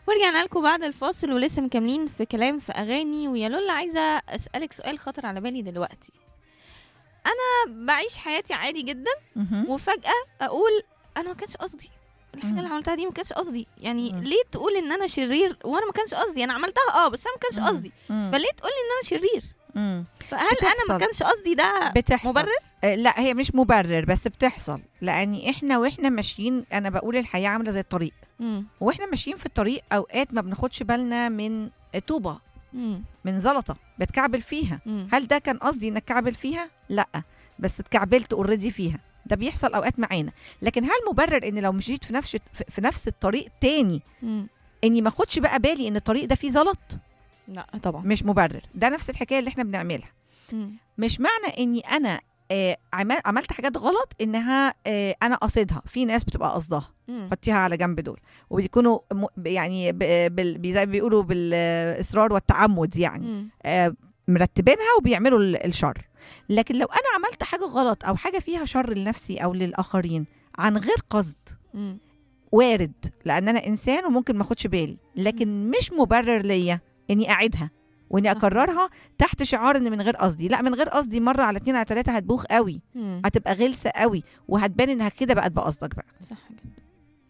ورجعنا لكم بعد الفاصل ولسه مكملين في كلام في اغاني ويا لولا عايزه اسالك سؤال خطر على بالي دلوقتي انا بعيش حياتي عادي جدا مهم. وفجاه اقول انا ما كانش قصدي الحاجه مم. اللي عملتها دي ما كانش قصدي يعني مم. ليه تقول ان انا شرير وانا ما كانش قصدي انا عملتها اه بس انا ما كانش مم. قصدي مم. فليه تقول لي ان انا شرير مم. فهل انا ما بتحصل. كانش قصدي ده بتحصل مبرر آه، لا هي مش مبرر بس بتحصل لان احنا واحنا ماشيين انا بقول الحياه عامله زي الطريق مم. واحنا ماشيين في الطريق اوقات ما بناخدش بالنا من طوبه مم. من زلطه بتكعبل فيها مم. هل ده كان قصدي انك كعبل فيها لا بس اتكعبلت اوريدي فيها ده بيحصل اوقات معانا لكن هل مبرر ان لو مشيت في نفس في- في نفس الطريق تاني مم. اني ما اخدش بقى بالي ان الطريق ده فيه زلط لا طبعا مش مبرر ده نفس الحكايه اللي احنا بنعملها مم. مش معنى اني انا آه، عمل- عملت حاجات غلط انها آه، انا قصدها في ناس بتبقى قصدها مم. حطيها على جنب دول وبيكونوا م- يعني ب- بال- بي- زي ما بيقولوا بالاصرار والتعمد يعني مم. آه، مرتبينها وبيعملوا ال- الشر لكن لو انا عملت حاجه غلط او حاجه فيها شر لنفسي او للاخرين عن غير قصد مم. وارد لان انا انسان وممكن ما اخدش بالي لكن مش مبرر ليا اني اعيدها واني صح. اكررها تحت شعار ان من غير قصدي لا من غير قصدي مره على اتنين على تلاته هتبوخ قوي مم. هتبقى غلسه قوي وهتبان انها كده بقت بقصدك بقى صح